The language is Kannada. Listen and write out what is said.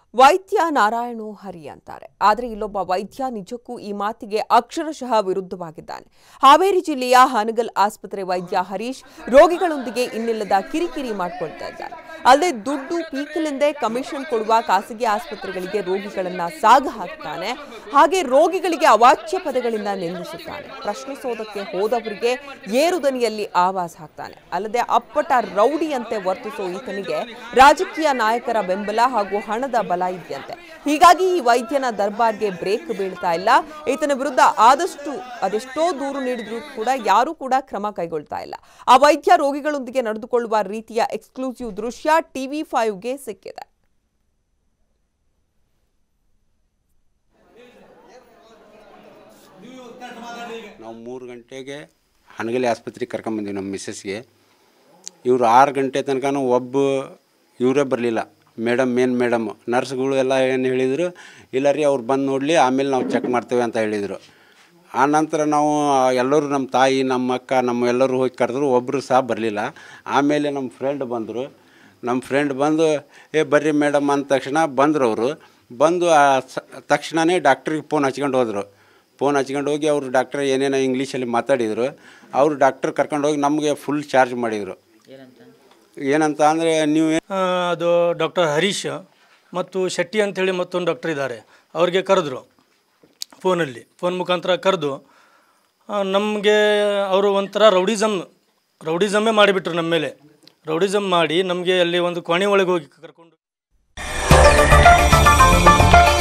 ವೈದ್ಯ ನಾರಾಯಣು ಹರಿ ಅಂತಾರೆ ಆದರೆ ಇಲ್ಲೊಬ್ಬ ವೈದ್ಯ ನಿಜಕ್ಕೂ ಈ ಮಾತಿಗೆ ಅಕ್ಷರಶಃ ವಿರುದ್ಧವಾಗಿದ್ದಾನೆ ಹಾವೇರಿ ಜಿಲ್ಲೆಯ ಹಾನಗಲ್ ಆಸ್ಪತ್ರೆ ವೈದ್ಯ ಹರೀಶ್ ರೋಗಿಗಳೊಂದಿಗೆ ಇನ್ನಿಲ್ಲದ ಕಿರಿಕಿರಿ ಮಾಡ್ಕೊಳ್ತಾ ಇದ್ದಾರೆ ಅಲ್ಲದೆ ದುಡ್ಡು ಪೀಕಲೆಂದೇ ಕಮಿಷನ್ ಕೊಡುವ ಖಾಸಗಿ ಆಸ್ಪತ್ರೆಗಳಿಗೆ ರೋಗಿಗಳನ್ನ ಸಾಗ ಹಾಕ್ತಾನೆ ಹಾಗೆ ರೋಗಿಗಳಿಗೆ ಅವಾಚ್ಯ ಪದಗಳಿಂದ ನಿಂದಿಸುತ್ತಾನೆ ಪ್ರಶ್ನಿಸೋದಕ್ಕೆ ಹೋದವರಿಗೆ ಏರುದನಿಯಲ್ಲಿ ಆವಾಜ್ ಹಾಕ್ತಾನೆ ಅಲ್ಲದೆ ಅಪ್ಪಟ ರೌಡಿಯಂತೆ ವರ್ತಿಸೋ ಈತನಿಗೆ ರಾಜಕೀಯ ನಾಯಕರ ಬೆಂಬಲ ಹಾಗೂ ಹಣದ ಬಲ ಇದೆಯಂತೆ ಹೀಗಾಗಿ ಈ ವೈದ್ಯನ ದರ್ಬಾರ್ಗೆ ಬ್ರೇಕ್ ಬೀಳ್ತಾ ಇಲ್ಲ ಈತನ ವಿರುದ್ಧ ಆದಷ್ಟು ಅದೆಷ್ಟೋ ದೂರು ನೀಡಿದ್ರೂ ಕೂಡ ಯಾರೂ ಕೂಡ ಕ್ರಮ ಕೈಗೊಳ್ತಾ ಇಲ್ಲ ಆ ವೈದ್ಯ ರೋಗಿಗಳೊಂದಿಗೆ ನಡೆದುಕೊಳ್ಳುವ ರೀತಿಯ ಎಕ್ಸ್ಕ್ಲೂಸಿವ್ ದೃಶ್ಯ ಟಿವಿ ಫೈವ್ಗೆ ಸಿಕ್ಕಿದೆ ನಾವು ಮೂರು ಗಂಟೆಗೆ ಹನಗಲಿ ಆಸ್ಪತ್ರೆಗೆ ಕರ್ಕೊಂಬಂದಿವಿ ನಮ್ಮ ಮಿಸ್ಸಸ್ಗೆ ಇವರು ಆರು ಗಂಟೆ ತನಕ ಒಬ್ಬ ಇವರೇ ಬರಲಿಲ್ಲ ಮೇಡಮ್ ಮೇನ್ ಮೇಡಮ್ ನರ್ಸ್ಗಳು ಎಲ್ಲ ಏನು ಹೇಳಿದರು ಇಲ್ಲ ರೀ ಅವ್ರು ಬಂದು ನೋಡಲಿ ಆಮೇಲೆ ನಾವು ಚೆಕ್ ಮಾಡ್ತೇವೆ ಅಂತ ಹೇಳಿದರು ಆ ನಂತರ ನಾವು ಎಲ್ಲರೂ ನಮ್ಮ ತಾಯಿ ನಮ್ಮ ಅಕ್ಕ ನಮ್ಮ ಎಲ್ಲರೂ ಹೋಗಿ ಕರೆದ್ರು ಒಬ್ಬರು ಸಹ ಬರಲಿಲ್ಲ ಆಮೇಲೆ ನಮ್ಮ ಫ್ರೆಂಡ್ ಬಂದರು ನಮ್ಮ ಫ್ರೆಂಡ್ ಬಂದು ಏ ಬರ್ರಿ ಮೇಡಮ್ ಅಂದ ತಕ್ಷಣ ಬಂದರು ಅವರು ಬಂದು ಆ ಸ- ತಕ್ಷಣವೇ ಡಾಕ್ಟ್ರಿಗೆ ಫೋನ್ ಹಚ್ಕೊಂಡು ಹೋದರು ಫೋನ್ ಹಚ್ಕೊಂಡು ಹೋಗಿ ಅವರು ಡಾಕ್ಟರ್ ಏನೇನೋ ಇಂಗ್ಲೀಷಲ್ಲಿ ಮಾತಾಡಿದರು ಅವರು ಡಾಕ್ಟರ್ ಕರ್ಕೊಂಡು ಹೋಗಿ ನಮಗೆ ಫುಲ್ ಚಾರ್ಜ್ ಮಾಡಿದರು ಏನಂತ ಅಂದರೆ ನೀವು ಆ, ಅದು ಡಾಕ್ಟರ್ ಹರೀಶ್ ಮತ್ತು ಶೆಟ್ಟಿ ಅಂಥೇಳಿ ಮತ್ತೊಂದು ಡಾಕ್ಟರ್ ಇದ್ದಾರೆ ಅವ್ರಿಗೆ ಕರೆದ್ರು ಫೋನಲ್ಲಿ ಫೋನ್ ಮುಖಾಂತರ ಕರೆದು ನಮಗೆ ಅವರು ಒಂಥರ ರೌಡಿಸಮ್ ರೌಡಿಸಮ್ಮೇ ಮಾಡಿಬಿಟ್ರು ನಮ್ಮ ಮೇಲೆ ರೌಡಿಸಮ್ ಮಾಡಿ ನಮಗೆ ಅಲ್ಲಿ ಒಂದು ಕೋಣೆ ಒಳಗೆ ಹೋಗಿ ಕರ್ಕೊಂಡು